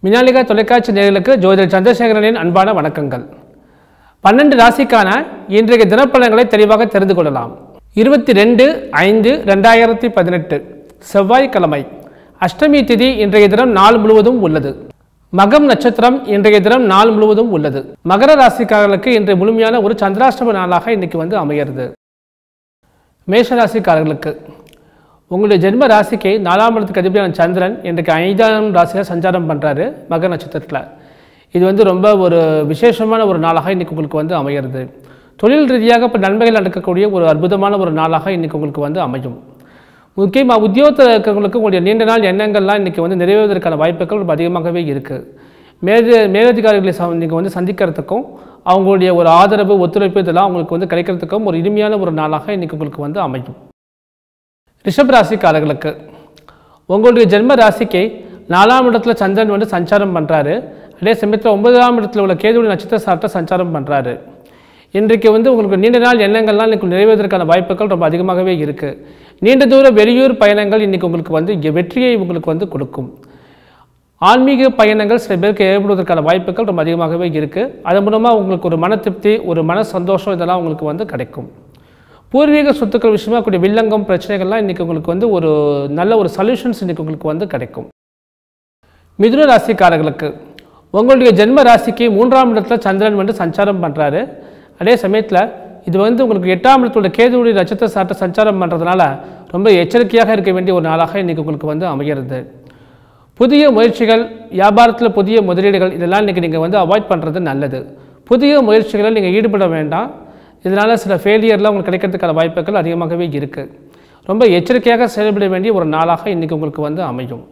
மினாலிகா தொலைக்காட்சி நேயர்களுக்கு ஜோதிடர் சந்திரசேகரனின் அன்பான வணக்கங்கள் பன்னெண்டு ராசிக்கான இன்றைய தினப்பலன்களை தெளிவாக தெரிந்து கொள்ளலாம் இருபத்தி ரெண்டு ஐந்து ரெண்டாயிரத்தி பதினெட்டு செவ்வாய்க்கிழமை அஷ்டமி திதி இன்றைய தினம் நாள் முழுவதும் உள்ளது மகம் நட்சத்திரம் இன்றைய தினம் நாள் முழுவதும் உள்ளது மகர ராசிக்காரர்களுக்கு இன்று முழுமையான ஒரு சந்திராஷ்டம நாளாக இன்னைக்கு வந்து அமைகிறது மேஷ ராசிக்காரர்களுக்கு உங்களுடைய ஜென்ம ராசிக்கு நாலாம் இடத்துக்கு அதிபதியான சந்திரன் இன்றைக்கு ஐந்தாம் ராசியில் சஞ்சாரம் பண்ணுறாரு மக நட்சத்திரத்தில் இது வந்து ரொம்ப ஒரு விசேஷமான ஒரு நாளாக இன்றைக்கி உங்களுக்கு வந்து அமைகிறது தொழில் ரீதியாக இப்போ நன்மைகள் நடக்கக்கூடிய ஒரு அற்புதமான ஒரு நாளாக இன்றைக்கி உங்களுக்கு வந்து அமையும் முக்கியமாக உத்தியோகத்தில் இருக்கிறவங்களுக்கு உங்களுடைய நீண்ட நாள் எண்ணங்கள்லாம் இன்றைக்கி வந்து நிறைவேறுவதற்கான வாய்ப்புகள் ரொம்ப அதிகமாகவே இருக்குது மேல மேலதிகாரிகளை ச நீங்கள் வந்து சந்திக்கிறதுக்கும் அவங்களுடைய ஒரு ஆதரவு ஒத்துழைப்பு இதெல்லாம் உங்களுக்கு வந்து கிடைக்கிறதுக்கும் ஒரு இனிமையான ஒரு நாளாக இன்றைக்கி உங்களுக்கு வந்து அமையும் ரிஷப் ராசிக்காரர்களுக்கு உங்களுடைய ஜென்ம ராசிக்கு நாலாம் இடத்துல சந்திரன் வந்து சஞ்சாரம் பண்ணுறாரு அதே சமயத்தில் ஒன்பதாம் இடத்துல உள்ள கேதுவுடைய நட்சத்திர சார்ட்ட சஞ்சாரம் பண்ணுறாரு இன்றைக்கு வந்து உங்களுக்கு நீண்ட நாள் எண்ணங்கள்லாம் இன்னைக்கு நிறைவேறுவதற்கான வாய்ப்புகள் ரொம்ப அதிகமாகவே இருக்குது நீண்ட தூர வெளியூர் பயணங்கள் இன்றைக்கி உங்களுக்கு வந்து இங்க வெற்றியை உங்களுக்கு வந்து கொடுக்கும் ஆன்மீக பயணங்கள் சில பேருக்கு ஏற்படுவதற்கான வாய்ப்புகள் ரொம்ப அதிகமாகவே இருக்குது அதன் மூலமாக உங்களுக்கு ஒரு மன திருப்தி ஒரு மன சந்தோஷம் இதெல்லாம் உங்களுக்கு வந்து கிடைக்கும் பூர்வீக சொத்துக்கள் விஷயமா கூடிய வில்லங்கம் பிரச்சனைகள்லாம் இன்றைக்கி உங்களுக்கு வந்து ஒரு நல்ல ஒரு சொல்யூஷன்ஸ் இன்றைக்கி உங்களுக்கு வந்து கிடைக்கும் மிதுன ராசிக்காரர்களுக்கு உங்களுடைய ஜென்ம ராசிக்கு மூன்றாம் இடத்துல சந்திரன் வந்து சஞ்சாரம் பண்ணுறாரு அதே சமயத்தில் இது வந்து உங்களுக்கு எட்டாம் இடத்தோட கேதுவுடைய நட்சத்திர சாட்டை சஞ்சாரம் பண்ணுறதுனால ரொம்ப எச்சரிக்கையாக இருக்க வேண்டிய ஒரு நாளாக இன்றைக்கி உங்களுக்கு வந்து அமைகிறது புதிய முயற்சிகள் வியாபாரத்தில் புதிய முதலீடுகள் இதெல்லாம் இன்றைக்கி நீங்கள் வந்து அவாய்ட் பண்ணுறது நல்லது புதிய முயற்சிகளில் நீங்கள் ஈடுபட வேண்டாம் இதனால் சில ஃபெயிலியர்லாம் உங்களுக்கு கிடைக்கிறதுக்கான வாய்ப்புகள் அதிகமாகவே இருக்குது ரொம்ப எச்சரிக்கையாக செயல்பட வேண்டிய ஒரு நாளாக இன்றைக்கி உங்களுக்கு வந்து அமையும்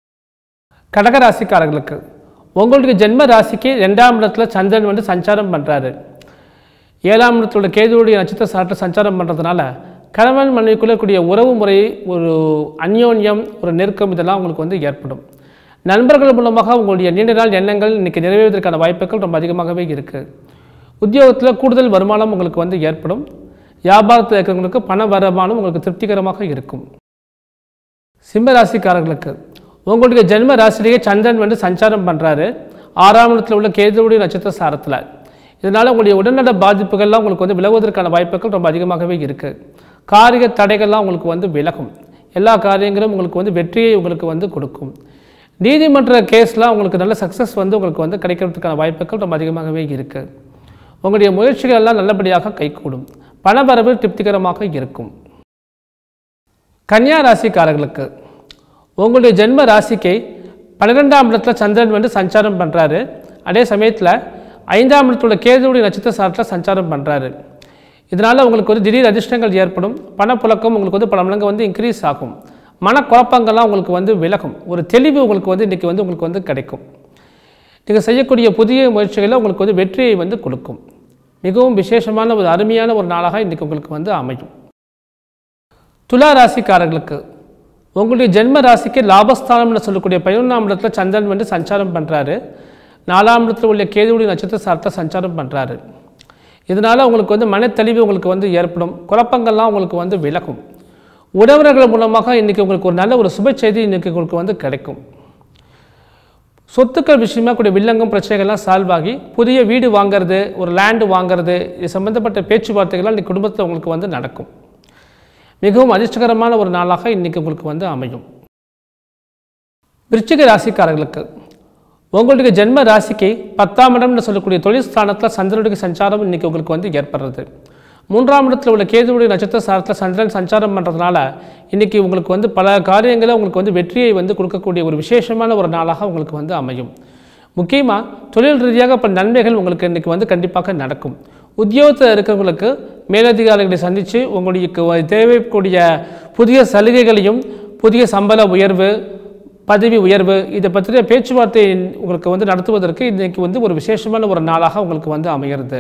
கடக ராசிக்காரர்களுக்கு உங்களுக்கு ஜென்ம ராசிக்கு ரெண்டாம் இடத்துல சந்திரன் வந்து சஞ்சாரம் பண்ணுறாரு ஏழாம் இடத்தோட கேதுவுடைய நட்சத்திர சாட்டை சஞ்சாரம் பண்ணுறதுனால கணவன் மனைவிக்குள்ளே கூடிய உறவு முறை ஒரு அந்யோன்யம் ஒரு நெருக்கம் இதெல்லாம் உங்களுக்கு வந்து ஏற்படும் நண்பர்கள் மூலமாக உங்களுடைய நீண்ட நாள் எண்ணங்கள் இன்றைக்கி நிறைவேறுவதற்கான வாய்ப்புகள் ரொம்ப அதிகமாகவே இருக்குது உத்தியோகத்தில் கூடுதல் வருமானம் உங்களுக்கு வந்து ஏற்படும் வியாபாரத்தில் இருக்கிறவங்களுக்கு பண வருமானம் உங்களுக்கு திருப்திகரமாக இருக்கும் சிம்ம ராசிக்காரர்களுக்கு உங்களுடைய ஜென்ம ராசிலேயே சந்திரன் வந்து சஞ்சாரம் பண்ணுறாரு ஆறாம் இடத்துல உள்ள கேதுவுடைய நட்சத்திர சாரத்தில் இதனால் உங்களுடைய உடல்நல பாதிப்புகள்லாம் உங்களுக்கு வந்து விலகுவதற்கான வாய்ப்புகள் ரொம்ப அதிகமாகவே இருக்குது காரிய தடைகள்லாம் உங்களுக்கு வந்து விலகும் எல்லா காரியங்களும் உங்களுக்கு வந்து வெற்றியை உங்களுக்கு வந்து கொடுக்கும் நீதிமன்ற கேஸ்லாம் உங்களுக்கு நல்ல சக்ஸஸ் வந்து உங்களுக்கு வந்து கிடைக்கிறதுக்கான வாய்ப்புகள் ரொம்ப அதிகமாகவே இருக்குது உங்களுடைய முயற்சிகள் எல்லாம் நல்லபடியாக கைகூடும் பணவரவு திருப்திகரமாக இருக்கும் கன்னியா ராசிக்காரர்களுக்கு உங்களுடைய ஜென்ம ராசிக்கு பன்னிரெண்டாம் இடத்துல சந்திரன் வந்து சஞ்சாரம் பண்ணுறாரு அதே சமயத்தில் ஐந்தாம் இடத்துல கேதுவுடைய நட்சத்திர சாரத்தில் சஞ்சாரம் பண்ணுறாரு இதனால் உங்களுக்கு வந்து திடீர் அதிர்ஷ்டங்கள் ஏற்படும் பணப்புழக்கம் உங்களுக்கு வந்து பல மடங்கு வந்து இன்க்ரீஸ் ஆகும் மனக்குழப்பங்கள்லாம் உங்களுக்கு வந்து விலகும் ஒரு தெளிவு உங்களுக்கு வந்து இன்றைக்கி வந்து உங்களுக்கு வந்து கிடைக்கும் நீங்கள் செய்யக்கூடிய புதிய முயற்சிகளில் உங்களுக்கு வந்து வெற்றியை வந்து கொடுக்கும் மிகவும் விசேஷமான ஒரு அருமையான ஒரு நாளாக இன்றைக்கி உங்களுக்கு வந்து அமையும் துலா ராசிக்காரர்களுக்கு உங்களுடைய ஜென்ம ராசிக்கு லாபஸ்தானம்னு சொல்லக்கூடிய பதினொன்றாம் இடத்துல சந்திரன் வந்து சஞ்சாரம் பண்ணுறாரு நாலாம் இடத்துல உள்ள கேதுவுடைய நட்சத்திர சாரத்தை சஞ்சாரம் பண்ணுறாரு இதனால் உங்களுக்கு வந்து மனத்தெளிவு உங்களுக்கு வந்து ஏற்படும் குழப்பங்கள்லாம் உங்களுக்கு வந்து விலகும் உறவினர்கள் மூலமாக இன்றைக்கி உங்களுக்கு ஒரு நல்ல ஒரு சுப செய்தி இன்றைக்கி உங்களுக்கு வந்து கிடைக்கும் சொத்துக்கள் விஷயமா கூடிய வில்லங்கம் பிரச்சனைகள்லாம் சால்வ் ஆகி புதிய வீடு வாங்குறது ஒரு லேண்டு வாங்குறது இது சம்மந்தப்பட்ட பேச்சுவார்த்தைகள்லாம் இன்றைக்கி குடும்பத்தில் உங்களுக்கு வந்து நடக்கும் மிகவும் அதிர்ஷ்டகரமான ஒரு நாளாக இன்றைக்கி உங்களுக்கு வந்து அமையும் விருச்சிக ராசிக்காரர்களுக்கு உங்களுடைய ஜென்ம ராசிக்கு பத்தாம் இடம்னு சொல்லக்கூடிய தொழில் ஸ்தானத்தில் சந்திரனுடைய சஞ்சாரம் இன்றைக்கி உங்களுக்கு வந்து ஏற்படுறது மூன்றாம் இடத்துல உள்ள கேதுவுடைய நட்சத்திர சாரத்தில் சந்திரன் சஞ்சாரம் பண்ணுறதுனால இன்றைக்கி உங்களுக்கு வந்து பல காரியங்களில் உங்களுக்கு வந்து வெற்றியை வந்து கொடுக்கக்கூடிய ஒரு விசேஷமான ஒரு நாளாக உங்களுக்கு வந்து அமையும் முக்கியமாக தொழில் ரீதியாக பல நன்மைகள் உங்களுக்கு இன்றைக்கி வந்து கண்டிப்பாக நடக்கும் உத்தியோகத்தில் இருக்கிறவங்களுக்கு மேலதிகாரிகளை சந்தித்து உங்களுக்கு தேவைக்கூடிய புதிய சலுகைகளையும் புதிய சம்பள உயர்வு பதவி உயர்வு இதை பற்றிய பேச்சுவார்த்தை உங்களுக்கு வந்து நடத்துவதற்கு இன்றைக்கி வந்து ஒரு விசேஷமான ஒரு நாளாக உங்களுக்கு வந்து அமைகிறது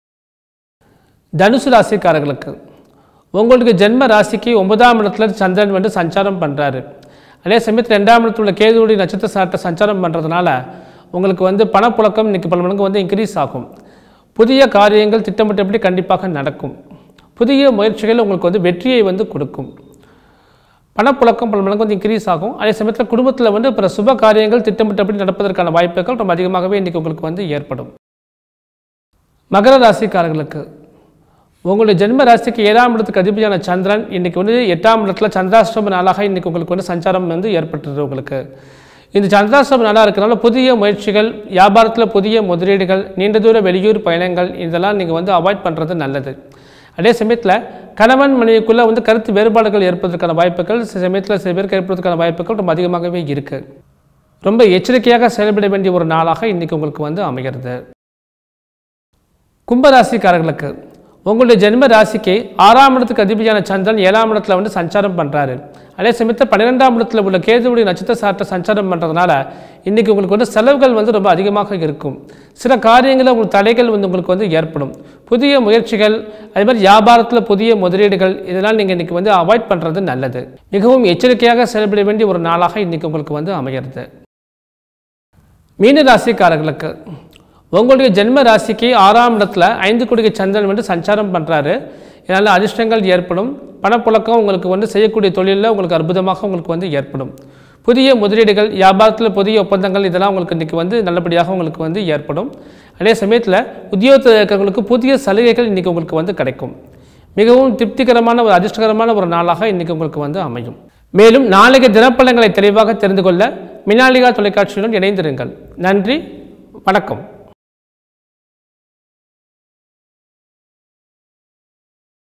தனுசு ராசிக்காரர்களுக்கு உங்களுக்கு ஜென்ம ராசிக்கு ஒன்பதாம் இடத்துல சந்திரன் வந்து சஞ்சாரம் பண்ணுறாரு அதே சமயத்தில் ரெண்டாம் இடத்துல உள்ள கேதுவுடைய நட்சத்திர சாட்டை சஞ்சாரம் பண்ணுறதுனால உங்களுக்கு வந்து பணப்புழக்கம் இன்றைக்கி பல மடங்கு வந்து இன்க்ரீஸ் ஆகும் புதிய காரியங்கள் திட்டமிட்டபடி கண்டிப்பாக நடக்கும் புதிய முயற்சிகள் உங்களுக்கு வந்து வெற்றியை வந்து கொடுக்கும் பணப்புழக்கம் பல மடங்கு வந்து இன்க்ரீஸ் ஆகும் அதே சமயத்தில் குடும்பத்தில் வந்து பிற சுப காரியங்கள் திட்டமிட்டபடி நடப்பதற்கான வாய்ப்புகள் ரொம்ப அதிகமாகவே இன்றைக்கி உங்களுக்கு வந்து ஏற்படும் மகர ராசிக்காரர்களுக்கு உங்களுடைய ஜென்ம ராசிக்கு ஏழாம் இடத்துக்கு அதிபதியான சந்திரன் இன்றைக்கி வந்து எட்டாம் இடத்துல சந்திராஷ்டம நாளாக இன்றைக்கி உங்களுக்கு வந்து சஞ்சாரம் வந்து ஏற்பட்டுருது உங்களுக்கு இந்த சந்திராஷ்டம நாளாக இருக்கிறனால புதிய முயற்சிகள் வியாபாரத்தில் புதிய முதலீடுகள் நீண்ட தூர வெளியூர் பயணங்கள் இதெல்லாம் நீங்கள் வந்து அவாய்ட் பண்ணுறது நல்லது அதே சமயத்தில் கணவன் மனைவிக்குள்ளே வந்து கருத்து வேறுபாடுகள் ஏற்பதற்கான வாய்ப்புகள் சில சமயத்தில் சில பேருக்கு ஏற்படுவதற்கான வாய்ப்புகள் ரொம்ப அதிகமாகவே இருக்குது ரொம்ப எச்சரிக்கையாக செயல்பட வேண்டிய ஒரு நாளாக இன்றைக்கி உங்களுக்கு வந்து அமைகிறது கும்பராசிக்காரர்களுக்கு உங்களுடைய ஜென்ம ராசிக்கு ஆறாம் இடத்துக்கு அதிபதியான சந்திரன் ஏழாம் இடத்துல வந்து சஞ்சாரம் பண்ணுறாரு அதே சமயத்தில் பன்னிரெண்டாம் இடத்துல உள்ள கேதுவுடைய நட்சத்திர சாட்டை சஞ்சாரம் பண்ணுறதுனால இன்றைக்கி உங்களுக்கு வந்து செலவுகள் வந்து ரொம்ப அதிகமாக இருக்கும் சில காரியங்களில் உங்களுக்கு தடைகள் வந்து உங்களுக்கு வந்து ஏற்படும் புதிய முயற்சிகள் அதே மாதிரி வியாபாரத்தில் புதிய முதலீடுகள் இதெல்லாம் நீங்கள் இன்றைக்கி வந்து அவாய்ட் பண்ணுறது நல்லது மிகவும் எச்சரிக்கையாக செயல்பட வேண்டிய ஒரு நாளாக இன்றைக்கி உங்களுக்கு வந்து அமைகிறது மீன ராசிக்காரர்களுக்கு உங்களுடைய ஜென்ம ராசிக்கு ஆறாம் இடத்துல ஐந்து குடிகை சந்திரன் வந்து சஞ்சாரம் பண்ணுறாரு இதனால் அதிர்ஷ்டங்கள் ஏற்படும் பணப்புழக்கம் உங்களுக்கு வந்து செய்யக்கூடிய தொழிலில் உங்களுக்கு அற்புதமாக உங்களுக்கு வந்து ஏற்படும் புதிய முதலீடுகள் வியாபாரத்தில் புதிய ஒப்பந்தங்கள் இதெல்லாம் உங்களுக்கு இன்றைக்கி வந்து நல்லபடியாக உங்களுக்கு வந்து ஏற்படும் அதே சமயத்தில் உத்தியோகத்தில் இருக்கிறவங்களுக்கு புதிய சலுகைகள் இன்றைக்கி உங்களுக்கு வந்து கிடைக்கும் மிகவும் திருப்திகரமான ஒரு அதிர்ஷ்டகரமான ஒரு நாளாக இன்றைக்கி உங்களுக்கு வந்து அமையும் மேலும் நாளைக்கு தினப்பலங்களை தெளிவாக தெரிந்து கொள்ள மினாலிகா தொலைக்காட்சியுடன் இணைந்திருங்கள் நன்றி வணக்கம்